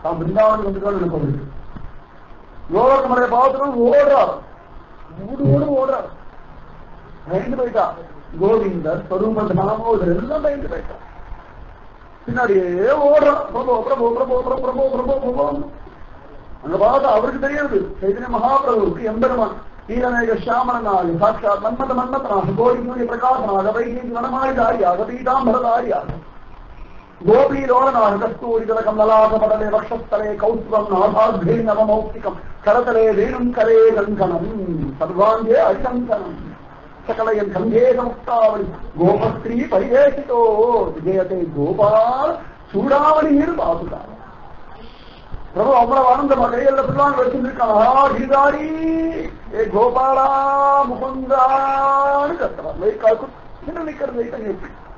தான் பிருந்தாவனுக்கு வந்துட்டாலும் எனக்கு அவருக்கு யோகமலையை பார்த்துட்டு ஓடுறார் ஓடு ஓடு ஓடுறார் பயந்து போயிட்டா கோவிந்தர் ஸ்வரூப தாமோதர் எல்லாம் பயந்து போயிட்டா பின்னாடியே ஓடுறான் பிரபோ பிரபோ பிரபோ பிரபோ பிரபோ பிரபோ பிரபோ அங்க பார்த்தா அவருக்கு தெரியாது சைதன்ய மகாபிரபுவுக்கு எம்பெருமான் நீலமேக சாமனாக சாட்சாத் மன்மத மன்மதனாக கோடி சூரிய பிரகாசனாக வைகேசி வனமாயுதாரியாக பீதாம்பரதாரியாக கோபீரோணனாக கஸ்தூரி திலகம் லலாக படலே வக்ஷஸ்தலே கௌஸ்துவம் நாதாத்ரே நவமௌக்திகம் கரதலே வேணும் கரே கங்கணம் சர்வாங்கே அரிசங்கனம் சகலயன் சந்தேக முக்தாவளி கோபஸ்ரீ பரிவேஷிதோ விஜயத்தை கோபால் சூடாவளியில் பாதுகார் பிரபு அவ்வளவு ஆனந்தமா கையில பிள்ளாங்க வச்சிருக்காங்க கீதாரி ஏ கோபாலா முகுந்தான்னு கத்துறான் சின்ன நிக்கிறது வைத்தங்க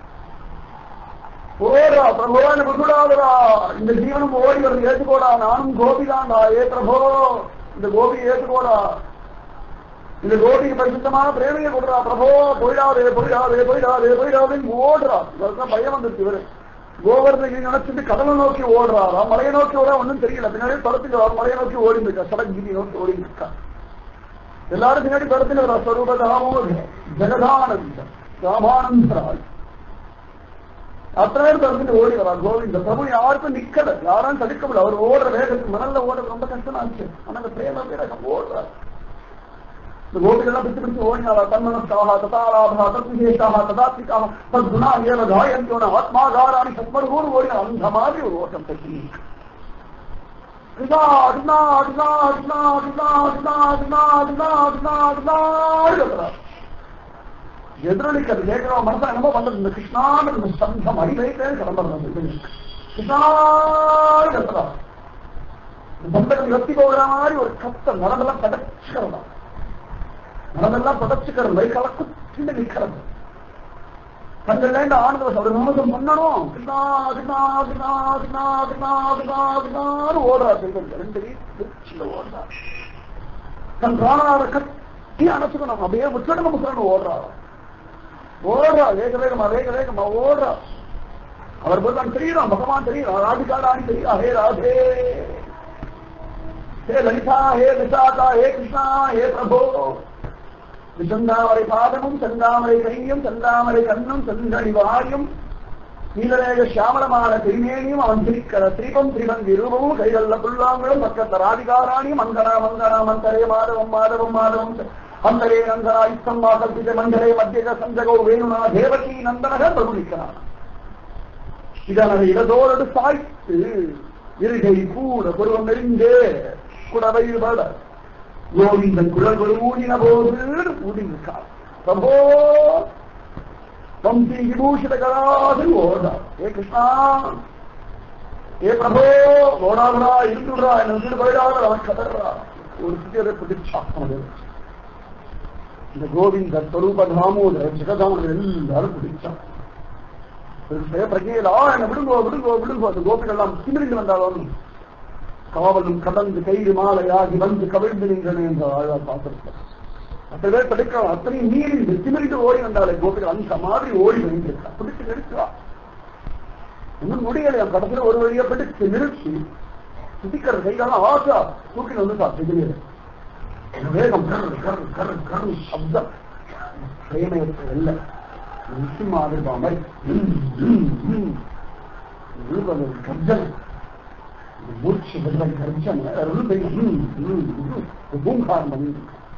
ஓடா பிரபுவான விட்டுடாதரா இந்த ஜீவனம் ஓடி வருது ஏத்துக்கோடா நானும் கோபிதான்டா ஏ பிரபோ இந்த கோபி ஏத்துக்கோடா இந்த கோபிக்கு பரிசுத்தமான பிரேமையை கொடுறா பிரபோ போயிடாதே போயிடாதே போயிடாதே போயிடாதேன்னு ஓடுறா இதற்காக பயம் வந்துருச்சு இவரு கோவர்தனை நினைச்சிட்டு கடலை நோக்கி ஓடுறாரா மலையை நோக்கி ஓட ஒன்றும் தெரியல பின்னாடி படத்துக்கு மலையை நோக்கி ஓடி இருக்கா சடங்கிரி நோக்கி ஓடி இருக்கா எல்லாரும் பின்னாடி படத்துல வரா ஸ்வரூப தாமோத ஜெகதானந்த ராமானந்தராய் அத்தனை பேர் படத்துக்கு ஓடி வரா கோவிந்த பிரபு யாருக்கும் நிக்கல யாரும் தடுக்க முடியல அவர் ஓடுற வேகத்துக்கு மணல்ல ஓடுறது ரொம்ப கஷ்டமாச்சு ஆனா அந்த பிரேம வீரகம் ஓடுறாரு இந்த கோபிகள்லாம் பிடிச்சு பிடிச்சு ஓடினாரா தன்மனஸ்காக ததாலாபா தத்விசேஷாக ததாத்மிகாக தத்குணா ஏவ காயந்தியோன ஆத்மாகாராணி சத்மருகூர் ஓடின அந்த மாதிரி ஒரு ஓட்டம் தட்டி கிருஷ்ணா கிருஷ்ணா கிருஷ்ணா கிருஷ்ணா கிருஷ்ணா கிருஷ்ணா கிருஷ்ணா கிருஷ்ணா கிருஷ்ணா கிருஷ்ணா எதிரொலிக்கிறது கேட்கிறோம் மனசா என்னமோ பண்றது இந்த கிருஷ்ணான்னு சந்தம் அடிவைத்தே கிளம்புறது கிருஷ்ணா கத்துறா பந்தகம் வெத்தி போகிற மாதிரி ஒரு கத்த நடந்தெல்லாம் படைச்சுக்கிறதா நடந்தெல்லாம் படைச்சுக்கிறது வைக்கால குத்திண்டு நிற்கிறது தங்கள்லேண்டு ஆனந்த ஒரு நிமிஷம் பண்ணணும் கிருஷ்ணா கிருஷ்ணா கிருஷ்ணா கிருஷ்ணா கிருஷ்ணா கிருஷ்ணா கிருஷ்ணான்னு ஓடுறா செல்வன் ரெண்டு வீட்டு ஓடுறா தன் பிராணார கட்டி அணைச்சுக்கணும் அப்படியே முச்சடங்க முச்சடங்க ஓடுறா ஓடுறா வேக வேகமா வேக வேகமா ஓடுறா அவர் போய் தான் தெரியுறான் பகவான் தெரியும் ராதிகாராணி தெரியும் ஹே ராதே ஹே லலிதா ஹே விசாகா ஹே கிருஷ்ணா ஹே பிரபோ செந்தாமரை பாதமும் செந்தாமரை கையும் செந்தாமரை கண்ணும் செந்தடி வாயும் நீலரேக சியாமலமான திருமேனியும் அவன் திரிக்கிற திரிபம் திரிபந்தி ரூபமும் கைகள்ல புல்லாங்களும் பக்கத்த ராதிகாராணியும் மந்தனா மந்தனா மந்தரே மாதவம் மாதவம் மாதவம் அந்தரே நந்தனா யுத்தம் வாசல்பித மண்டலே மத்திய சஞ்சகோ வேணுனா தேவகி நந்தனக பிரபுலிக்கிறான் இதனது இடதோடு சாய்த்து இருகை கூட புருவம் நெறிந்தே குடவை வள கோவிந்தன் குழல்கள் ஊடின போது ஊடினார் பிரபோ வம்சி விபூஷித கலாது ஓடா ஏ கிருஷ்ணா ஏ பிரபோ ஓடாதடா இருந்துடுறா என்ன விட்டு போயிடாத அவன் கதறா ஒரு சிட்டியரை பிடிச்சா இந்த கோவிந்த ஸ்வரூப தாமோதர ஜெகதாமோதர் எல்லாரும் பிடிச்சான் பிரஜையிலா என்ன விடுங்கோ விடுங்கோ விடுங்கோ அந்த கோபிகள்லாம் சிமிரிந்து வந்தாலும் காவலும் கடந்து கயிறு மாலையாகி வந்து கவிழ்ந்து நின்றன என்ற ஆழ்வார் பார்த்திருக்கிறார் அத்தனை பேர் படிக்கலாம் அத்தனையும் மீறி திமிரிட்டு ஓடி வந்தாலே கோபிகள் அந்த மாதிரி ஓடி வந்திருக்கா பிடிச்சு நிறுத்துவா இன்னும் முடியலையா கடைசியில் ஒரு வழியா பிடிச்சு நிறுத்தி சுத்திக்கிற கைகாலம் ஆசா தூக்கி வந்து சாப்பிட்டு வேகம் கர் கர் கர் கர் சப்தம் பிரேமயத்தில் இல்லை நிச்சயமா ஆதிர்வா மாதிரி கர்ஜனை மூச்சு வெள்ளம் கர்ஜனை பூங்காரம் பண்ணி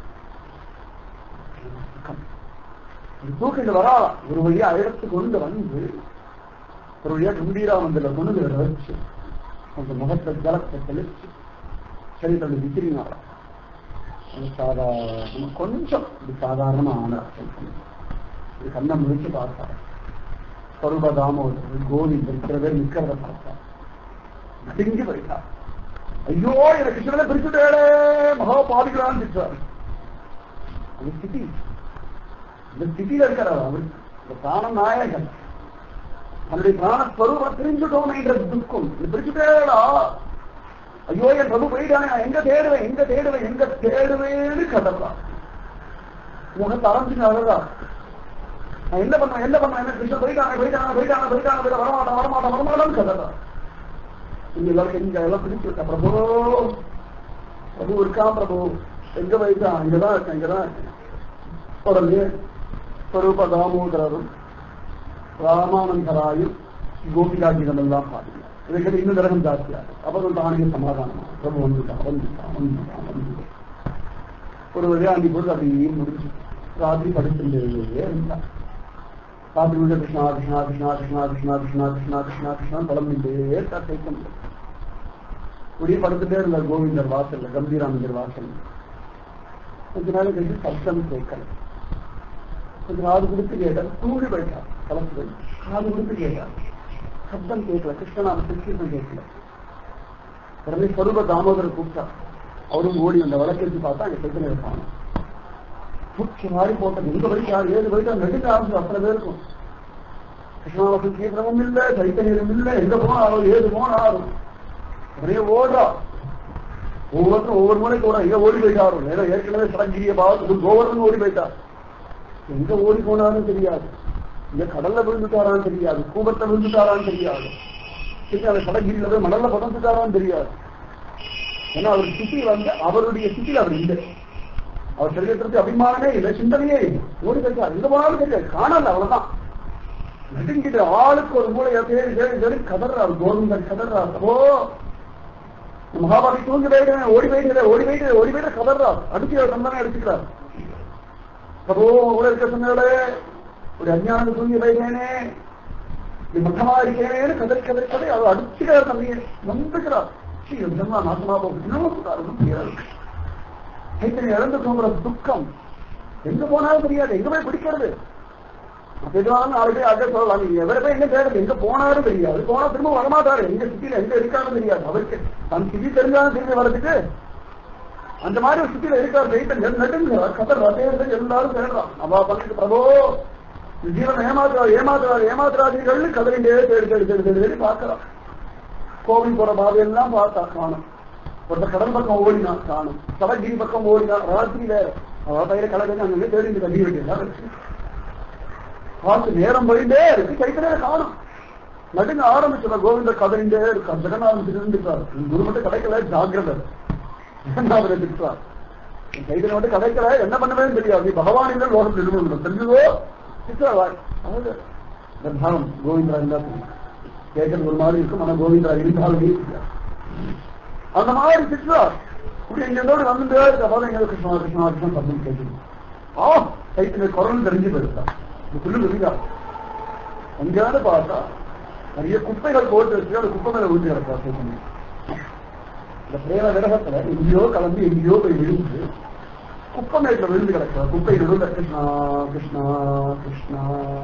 தூக்கிட்டு வரா ஒரு வழியா இடத்து கொண்டு வந்து ஒரு வழியா கம்பீரா மந்திர கொண்டு வச்சு அந்த முகத்தை ஜலத்தை தெளிச்சு சரி தன்னை விசிறினாரா சாதாரண கொஞ்சம் இது சாதாரணமா ஆனா இது கண்ணை முடிச்சு பார்த்தார் ஸ்வரூபதாமோதர் கோவிந்தர் சில பேர் நிக்கிறத பார்த்தார் நடுங்கி போயிட்டார் ஐயோ எனக்கு சில பிரிச்சுட்டே மகா பாதிக்கலான்னு திட்டார் அந்த ஸ்திதி இந்த ஸ்திதியில இருக்கிறார் அவர் இந்த பிராண நாயகன் தன்னுடைய பிராணஸ்வரூபம் தெரிஞ்சுட்டோம்ன்ற துக்கம் இது பிரிச்சுட்டேடா ஐயோ என் பிரபு போயிட்டானே நான் எங்க தேடுவேன் எங்க தேடுவேன் எங்க தேடுவேன்னு கதறான் முகத்தை அரைஞ்சு அழகா நான் என்ன பண்ணுவேன் என்ன பண்ணுவேன் என்ன கிருஷ்ணன் போயிட்டாங்க போயிட்டாங்க போயிட்டாங்க போயிட்டாங்க போயிட்டா வரமாட்டான் வரமாட்டான் வரமாட்டான்னு கதறான் இங்க எல்லாரும் எங்க எல்லாம் பிடிச்சு விட்டா பிரபு பிரபு இருக்கான் பிரபு எங்க போயிட்டான் இங்கதான் இருக்கேன் இங்கதான் இருக்கேன் உடனே ஸ்வரூப தாமோதரரும் ராமானந்தராயும் கோபிகா கீதம் எல்லாம் பாடுங்க இதுக்கு இன்னும் கிரகம் ஜாஸ்தியா அப்புறம் தானே சமாதானம் பிரபு வந்துட்டான் வந்துட்டான் வந்துட்டான் வந்துட்டான் ஒரு வழியா அன்னைக்கு பொழுது அப்படியே முடிஞ்சு ராத்திரி படுத்துட்டே இருந்தான் ராத்திரி முழுக்க கிருஷ்ணா கிருஷ்ணா கிருஷ்ணா கிருஷ்ணா கிருஷ்ணா கிருஷ்ணா கிருஷ்ணா கிருஷ்ணா கிருஷ்ணா புலம்பிட்டே இருக்கா சைத்தம் இப்படியே படுத்துட்டே இருந்தார் கோவிந்தர் வாசல்ல கம்பீரானந்தர் வாசல் கொஞ்ச நாள் கழிச்சு சப்தம் கேட்கல கொஞ்சம் காது கொடுத்து கேட்டார் தூங்கி போயிட்டார் கலந்து போய் காது கொடுத்து கேட்டார் சப்தம் கேட்கல கிருஷ்ணனாம கிருஷ்ணன் கேட்கல உடனே சொருப தாமோதரை கூப்பிட்டா அவரும் ஓடி அந்த வழக்கெடுத்து பார்த்தா அங்க சைத்தனை இருப்பாங்க பூச்சி மாறி போட்டது எங்க போயிட்டா ஏழு போயிட்டா நெடுக்க ஆரம்பிச்சு அத்தனை பேருக்கும் கிருஷ்ணாவசம் கேட்கறவும் இல்லை சைத்தன்யம் இல்லை எங்க போனாலும் ஏது போனாலும் அப்படியே ஓடுறா ஒவ்வொருத்தரும் ஒவ்வொரு மூலைக்கு ஓட எங்க ஓடி போயிட்டாரும் ஏதோ ஏற்கனவே சடங்கிரிய பாவத்துக்கு கோவர்தன் ஓடி போயிட்டார் எங்க ஓடி போனாலும் தெரியாது இங்க கடல்ல விழுந்துட்டாரான்னு தெரியாது கூபத்தை விழுந்துட்டாரான்னு தெரியாது சரி அவர் சடங்கிரியில போய் மணல்ல பதந்துட்டாரான்னு தெரியாது ஏன்னா அவர் சிட்டி வந்து அவருடைய சிட்டியில் அவர் இல்லை அவர் சரீரத்திற்கு அபிமானமே இல்லை சிந்தனையே இல்லை ஓடி போயிட்டார் எங்க போனாலும் தெரியாது காணல அவ்வளவுதான் நடுங்கிட்டு ஆளுக்கு ஒரு மூலையை தேடி தேடி தேடி கதறாரு கோவிந்தன் கதறாரு ஓ மகாபாரதி தூங்கி போயிட்டு ஓடி போயிட்டு ஓடி போயிட்டு ஓடி போயிட்டு கதறார் அடிச்சுக்கிறார் தந்தானே அடிச்சுக்கிறார் பிரபு கூட இருக்க சொன்னாலே ஒரு அஞ்ஞானம் தூங்கி போயிட்டேனே இது மட்டமா இருக்கேனேன்னு கதறி கதறி கதை அவர் அடிச்சுக்கிறார் தம்பியை நம்புகிறார் ஸ்ரீ பிரம்மா நாசமா போகுது இன்னமும் சொல்றாரு முடியாது சைத்தன்யம் இழந்து தூங்குற துக்கம் எங்க போனாலும் தெரியாது எங்க போய் பிடிக்கிறது அப்பதான் நாளைக்கு அங்க சொல்லலாம் நீங்க எவரை போய் எங்க தேடுறது எங்க போனாலும் தெரியாது போனா திரும்ப வரமாட்டாரு எங்க சிட்டியில எங்க இருக்காலும் தெரியாது அவருக்கு தன் சிட்டி தெரிஞ்சாலும் திரும்பி வர்றதுக்கு அந்த மாதிரி ஒரு சிட்டியில இருக்கார் சைத்தன்யம் நடுங்க கதர் ரதேசம் எல்லாரும் தேடுறான் அவா பண்ணிட்டு பிரபோ ஜீவன் ஏமாத்துறாரு ஏமாத்துறாரு ஏமாத்துறாதீர்கள் கதறிண்டே தேடி தேடி தேடி தேடி தேடி பார்க்கலாம் கோவில் போற பாதையெல்லாம் பார்த்தா காணும் ஒருத்தர் கடல் பக்கம் ஓடினான் காணும் சவகிரி பக்கம் ஓடினான் ராத்திரியில அவ பயிர கலந்து அங்கே தேடி இந்த கட்டி வேண்டியதான் பார்த்து நேரம் போயிட்டே இருக்கு கைத்தலே காணும் நடுங்க ஆரம்பிச்சுல கோவிந்த கதறிண்டே இருக்கா ஜெகநாதன் இருந்துட்டார் குரு மட்டும் கிடைக்கல ஜாகிரதை ஜெகநாதனை திட்டார் கைதனை மட்டும் கிடைக்கல என்ன பண்ணவே தெரியாது நீ பகவானிகள் லோகம் நிறுவனம் தெரிஞ்சுதோ திட்டார் அதாவது இந்த பாவம் கோவிந்தரா இருந்தா கேட்கறது ஒரு மாதிரி இருக்கும் ஆனா கோவிந்தரா இருந்தாலும் இருக்கிறார் அந்த மாதிரி திட்டுறார் இப்படி எங்க இருந்தோடு வந்துட்டே இருக்க போது எங்க கிருஷ்ணா கிருஷ்ணா கிருஷ்ணா சத்தம் கேட்குது ஆ கைத்துல குரல் தெரிஞ்சு போயிருக்கா இந்த புல்லு விரிதா எங்கேயாவது பார்த்தா நிறைய குப்பைகள் போட்டு வச்சு அந்த குப்பை மேல ஊற்றி கிடக்கா சைத்தன்யம் இந்த பிரேம விரகத்துல எங்கேயோ கலந்து எங்கேயோ போய் விழுந்து குப்பை மேட்டில் விழுந்து கிடக்கா குப்பை நடுவில் கிருஷ்ணா கிருஷ்ணா கிருஷ்ணா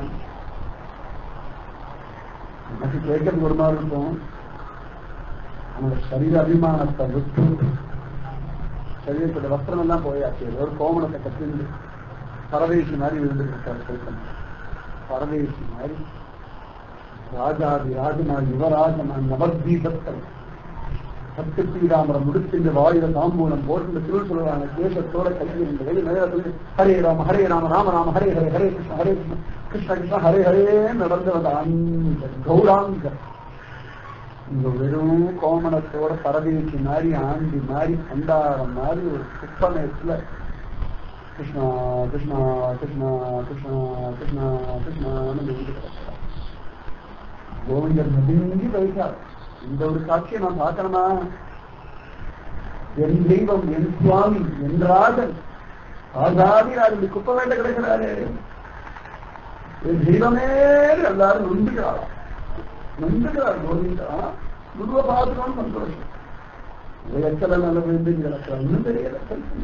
எனக்கு கேட்கறது ஒரு மாதிரி இருக்கும் அந்த சரீர அபிமானத்தை விட்டு சரீரத்தோட வஸ்திரம் எல்லாம் போயாச்சு ஏதோ ஒரு கோமணத்தை கட்டிருந்து பரதேசி மாதிரி விழுந்துருக்காரு சைத்தன் பரதேசி மாதிரி ராஜாதி ராஜனா யுவராஜனா நவதீபத்தன் சத்து ஸ்ரீராமரம் முடிச்சிருந்த வாயுத தாம்பூலம் போட்டு திருள் சொல்லுவாங்க தேசத்தோட கையில் இந்த வெளி நேரத்தில் ஹரே ராம ஹரே ராம ராம ராம ஹரே ஹரே ஹரே கிருஷ்ண ஹரே கிருஷ்ண கிருஷ்ண கிருஷ்ண ஹரே ஹரே நடந்து வந்த அந்த கௌராங்க இந்த வெறும் கோமணத்தோட பரதேசி மாதிரி ஆண்டி மாதிரி பண்டாரம் மாதிரி ஒரு குப்பமேத்துல கிருஷ்ணா கிருஷ்ணா கிருஷ்ணா கிருஷ்ணா கிருஷ்ணா கிருஷ்ணான்னு எழுதி கிடக்கிறார் கோவிந்தர் நெருங்கி போயிட்டார் இந்த ஒரு காட்சியை நான் பார்க்கணுமா என் தெய்வம் என் சுவாமி என் ராஜன் ஆசாதி ராஜன் குப்பை வேண்ட கிடைக்கிறாரு என் தெய்வமே எல்லாரும் நொந்துகிறாரா நொந்துகிறார் கோவிந்தா குருவை பார்த்துக்கணும் சந்தோஷம் எத்தனை நல்ல வேண்டு கிடக்கிறார் இன்னும் தெரியல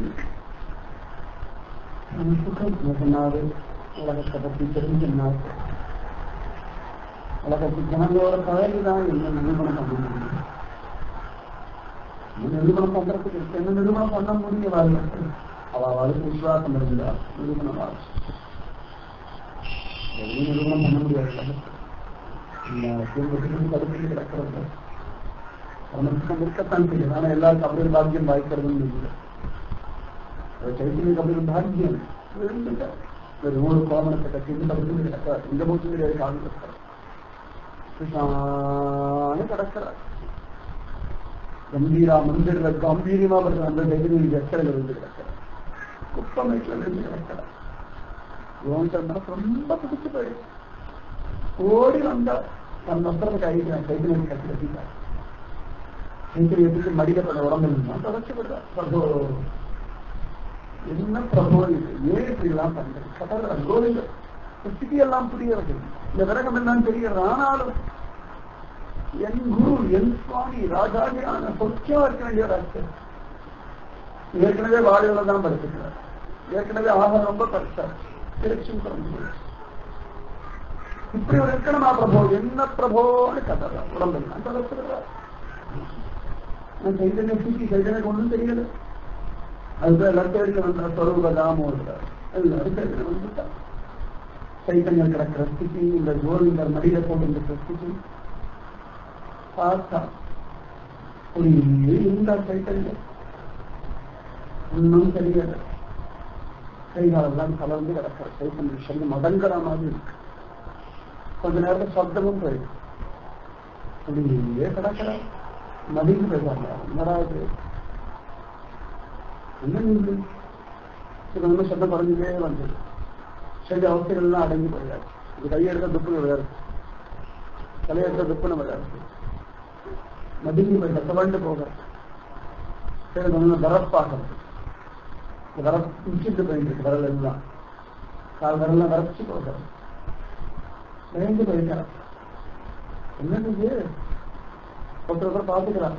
சுகம் சொன்னாரு உலகத்தை பத்தி தெரிஞ்சுனார் உலகத்து ஜனங்களோட கலந்துதான் என்ன நிரூபணம் பண்ண முடியும் என்ன நிரூபணம் பண்றதுக்கு என்ன நிரூபணம் பண்ண முடியும் வாழ்க்கை அவ அவளுக்கு விசுவாசம் இருந்தா நிரூபணம் ஆகும் எதுவும் நிரூபணம் பண்ண முடியாது இந்த தடுப்பு கிடக்கிறது அவனுக்கு இருக்கத்தான் செய்யும் ஆனா எல்லாருக்கும் அப்படி பாக்கியம் வாய்க்கிறதும் இல்லை சைத்தன்யம் அப்படி பாக்கியம் நூறு கோமணத்தை கட்டி தடுப்பு கிடக்கிறார் இந்த மூச்சு கிடையாது காலம் கிடக்கிறார் கிருஷ்ணான்னு கிடக்கிறார் கம்பீரா மந்திர கம்பீரமா வருது அந்த எதிரி எக்கடையில் விழுந்து கிடக்கிறார் குப்பமேட்டில் விழுந்து கிடக்கிறார் யோகன் மனசு ரொம்ப பிடிச்சு போயிடுச்சு ஓடி வந்தா தன் வஸ்திரத்தை கைக்கு கைக்கு கட்டி கட்டிட்டார் கைத்தறி எடுத்து மடிக்கப்பட்ட உடம்பு இருந்தா தொடச்சு விடுறார் பிரபோ என்ன பிரபோ இது ஏன் இப்படி எல்லாம் பண்றது கடல் கோவிந்த ஸ்திதி எல்லாம் புரியறது இந்த விரகம் என்னன்னு தெரிகிறது ஆனாலும் என் குரு என் சுவாமி ராஜாஜியான சொச்சமா இருக்க வேண்டிய ராஜ்யம் ஏற்கனவே வாழையில தான் படுத்துக்கிறார் ஏற்கனவே ஆகாரம் ரொம்ப பறிச்சார் பேச்சும் குறைஞ்சு இப்படி ஒரு இருக்கணுமா பிரபோ என்ன பிரபோன்னு கதறா உடம்பு நான் தொடச்சுக்கிறார் நான் சைதன்ய சுத்தி சைதன்யம் ஒன்றும் தெரியல அதுதான் லட்சத்தில் வந்த சொரூப தாமோதர் எல்லாரும் சைதன்யம் வந்துட்டார் சைத்தன்யம் கிடக்கிற ஸ்திதி இந்த கோவிந்தர் மடியில போட்டு ஸ்திதி பார்த்தா அப்படியே இருந்தா சைத்தன்யம் ஒன்றும் தெரியல கைகாலெல்லாம் கலந்து கிடக்கிற சைத்தன்ய சங்கம் அடங்குற மாதிரி இருக்கு கொஞ்ச நேரத்தில் சப்தமும் போயிடும் அப்படியே கிடக்கிற மதிக்கு போயிட்டாங்க என்னடாது என்ன நீங்க இது சத்தம் குறைஞ்சிட்டே வந்தது செஞ்ச அவசரங்கள்லாம் அடங்கி போயிடாது இது கையெடுத்த துப்புன்னு விளையாடு தலையெடுத்த துப்புன்னு விளையாடு நடுங்கி போயிட்ட துவண்டு போக சரி கொஞ்சம் வரப்பாகிறது வர பிடிச்சிட்டு போயிட்டு விரல் எல்லாம் கால் விரலாம் வரைச்சு போகிறது பயந்து போயிட்டா என்னது இது ஒருத்தர் ஒருத்தர் பார்த்துக்கிறா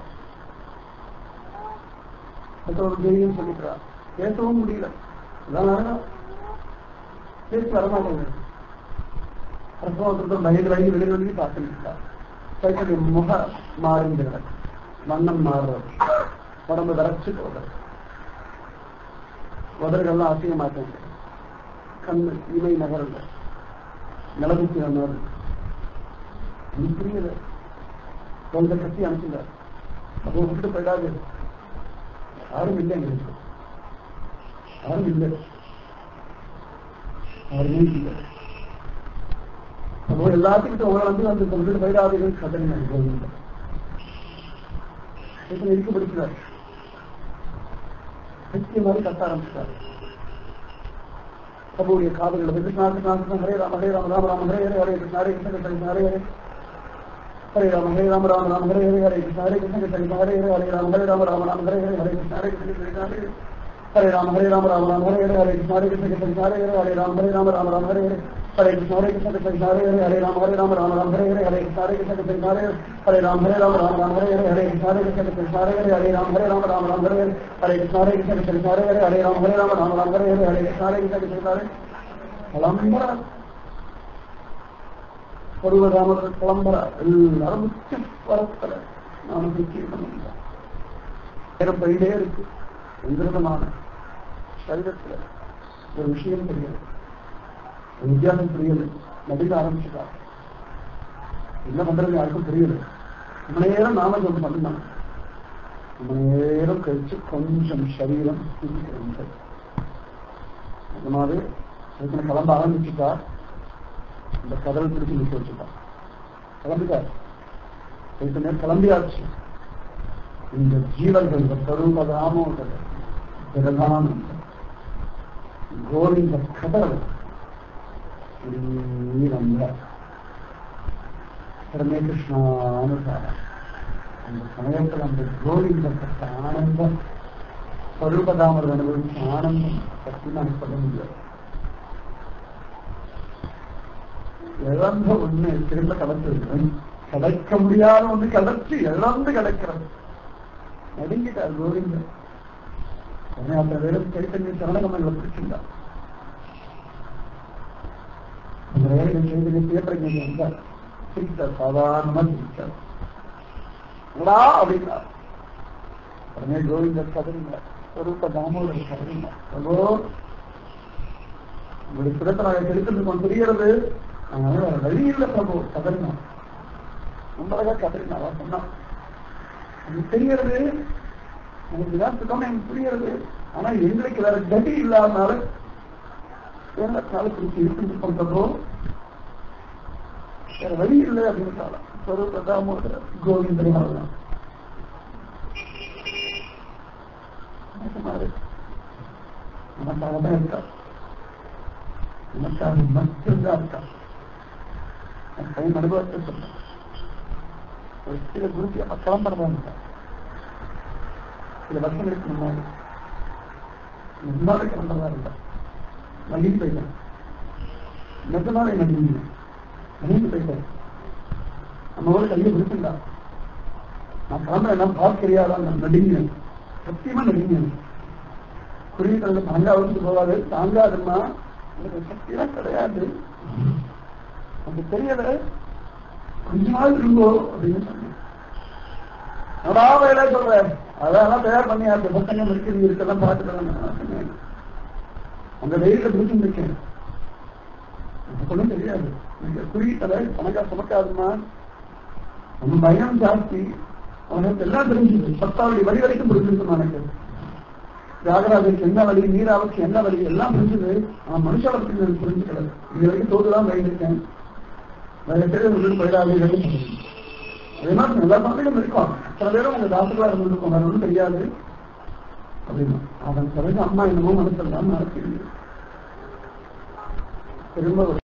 ஒருத்தர் தெரியும் சொல்லிக்கிறா பேசவும் முடியல அதான் பேச வரமாட்டேங்குது அப்புறம் ஒருத்தர் பயந்து பயந்து வெளியே வெளியே பார்த்துக்கிட்டா சைக்கிள் முக மாறுங்கிறது வண்ணம் மாறுறது உடம்பு விரைச்சு போகிறது உதர்கள்லாம் அசைய மாட்டேங்க கண்ணு இமை நகரல நிலவுக்கு மாதிரி புரியல கொஞ்சம் கட்டி அனுப்பிச்சார் அப்போ விட்டு போயிடாது யாரும் இல்லை எங்களுக்கு யாரும் இல்லை யாருமே இல்லை அப்போ எல்லாத்துக்கிட்ட உங்களை வந்து வந்து விட்டு போயிடாதீர்கள் கதறினார் கோவிந்தர் இப்ப இருக்க பிடிக்கிறார் சத்திய மாதிரி கத்த ஆரம்பிச்சார் பிரபுடைய காதுகள் கிருஷ்ணா கிருஷ்ணா கிருஷ்ணா ஹரே ராம ஹரே ராம ராம ராம ஹரே ஹரே ஹரே கிருஷ்ணா ஹரே கிருஷ்ண கிருஷ்ண ஹரே ஹரே ஹரே ராம ஹரே ராம ராம ராம ஹரே ஹரே ஹரே கிருஷ்ண ஹரே கிருஷ்ண கிருஷ்ண கிருஷ்ண ஹரே ஹரே ஹரே ராம ஹரே ராம ராம ராம ஹரே ஹரே ஹரே கிருஷ்ண ஹரே கிருஷ்ண கிருஷ்ண ஹரே ஹரே ராம ஹரே ராம ராம ராம ஹரே ஹரே ஹரே கிருஷ்ண ஹரே கிருஷ்ண கிருஷ்ண கிருஷ்ண ஹரே ஹரே ஹரே ராம ஹரே ராம ராம ராம ஹரே ஹரே ஹரே கிருஷ்ண ஹரே கிருஷ்ண கிருஷ்ண கிருஷ்ண ஹரே ஹரே ஹரே ராம ஹரே ராம ராம ராம ஹரே ஹரே ஹரே கிருஷ்ண ஹரே கிருஷ்ண கிருஷ்ண கிருஷ்ண ஹரே ஹரே ராம ஹரே ராம ராம ராம ஹரே ஹரே ஹரே கிருஷ்ண ஹரே கிருஷ்ண கிருஷ்ண ஹரே ஹரே ஹரே ராம ஹரே ராம ராம ராம ஹரே ஹரே ஹரே கிருஷ்ண ஹரே கிருஷ்ண கிருஷ்ண கிருஷ்ண ஹரே ஹரே ஹரே ராம ஹரே ராம ராம ராம ஹரே ஹரே ஹரே கிருஷ்ண ஹரே கிருஷ்ண கிருஷ்ண ஹரே கிளம்புற பருவராமர் கிளம்புற எல்லாரும் முக்கிய வரத்துல நாம நேரம் போயிட்டே இருக்கு எந்த விதமான சரீரத்துல ஒரு விஷயம் தெரியல ஒரு வித்தியாசம் தெரியல நடிக்க ஆரம்பிச்சுட்டா என்ன பண்றது யாருக்கும் தெரியல ரொம்ப நேரம் நாம சொல்ல பண்ணலாம் ரொம்ப நேரம் கழிச்சு கொஞ்சம் சரீரம் சிந்திக்கிறது அந்த மாதிரி அதுக்கு கிளம்ப ஆரம்பிச்சுட்டா இந்த கதல் பிடிச்சு நிற்க வச்சுட்டா கிளம்பிட்டார் கொஞ்ச நேரம் கிளம்பியாச்சு இந்த ஜீவர்கள் இந்த ஸ்வரூப ராமோதர் பிரதானம் கோவிந்த கதல் நீரங்க ஹரமே கிருஷ்ணானுசார அந்த சமயத்தில் அந்த கோவிந்த கட்ட ஆனந்தம் ஸ்வரூபதாமர் அனுபவிச்ச ஆனந்தம் பற்றி நான் சொல்ல முடியாது இழந்த ஒண்ணு திரும்ப கிடைச்சது கிடைக்க முடியாத ஒண்ணு கிடைச்சு இழந்து கிடைக்கிறது நடுங்கிட்டார் கோவிந்தர் உடனே அந்த வெறும் சைத்தன்ய சரணகமல்ல பிடிச்சிருந்தார் அந்த வேலையை செய்து சிவப்பிரஜை வந்தார் சிரித்தார் சாதாரணமா சிரித்தார் என்னடா அப்படின்னா உடனே கோவிந்தர் கதறினார் சொரூப தாமோதர் கதறினார் பிரபோ உங்களுடைய சுரத்தை நாங்கள் கெடுக்கிறது கொஞ்சம் தெரிகிறது அதனால வேற வழி இல்லை பிரபு கதறினான் ரொம்ப அழகா கதறினாவா சொன்னான் அது தெரியறது உங்களுக்கு தான் சுத்தமா எனக்கு புரியறது ஆனா எங்களுக்கு வேற கதி இல்லாதனால வேறனால பிடிச்சி இருந்து பண்றதோ வேற வழி இல்லை அப்படின்னு சொல்லலாம் சொரூப தாமோதர் கோவிந்தர் நமக்காக தான் இருக்கா நமக்காக மட்டும்தான் இருக்கா என் பையன் அனுபவத்தை சொல்றேன் ஒரு சில குருஜி அப்ப கிளம்புறதா இருக்கா சில வருஷங்களுக்கு முன்னாடி முன்னாடி கிளம்புறதா இருக்கா மகிழ்ச்சி போயிட்டேன் நிஜமாவே நடிங்க மகிழ்ச்சி போயிட்டேன் நம்ம ஒரு கையை பிடிச்சிருந்தா நான் கிளம்புறேன் நான் பார்க்கிறியாடா நான் நடிங்க சத்தியமா நடிங்க குறியீட்டு தாங்கா வந்து போவாது தாங்காதுன்னா எனக்கு சக்தியா கிடையாது எனக்கு தெரியல கொஞ்ச நாள் இருங்கோ அப்படின்னு சொன்னேன் நடா வேலை சொல்றேன் அதெல்லாம் தயார் பண்ணியாச்சு பசங்க இருக்கிறது இருக்கெல்லாம் பார்த்துட்டு அந்த வெயில பிடிச்சு இருக்கேன் எனக்கு ஒன்றும் தெரியாது எனக்கு குறியீட்டலை கணக்கா சுமக்காதுமா நம்ம பயம் ஜாஸ்தி அவனுக்கு எல்லாம் தெரிஞ்சது பத்தாவது வழி வரைக்கும் புரிஞ்சிருக்கும் எனக்கு தியாகராஜனுக்கு என்ன வழி நீராவுக்கு என்ன வழி எல்லாம் புரிஞ்சது அவன் மனுஷ வளர்த்து எனக்கு புரிஞ்சுக்கிறது இது வரைக்கும் தோதுதான் பயந்துருக்கேன் நிறைய பேர் உங்களுக்கு போயிடாது அதே மாதிரி எல்லா பசங்களும் இருக்கும் சில பேரும் உங்க தாசுகளா இருந்திருக்கும் வேற ஒன்றும் தெரியாது அப்படின்னா அவன் பிறகு அம்மா என்னமோ மனசெல்லாம் மறக்கிறது திரும்ப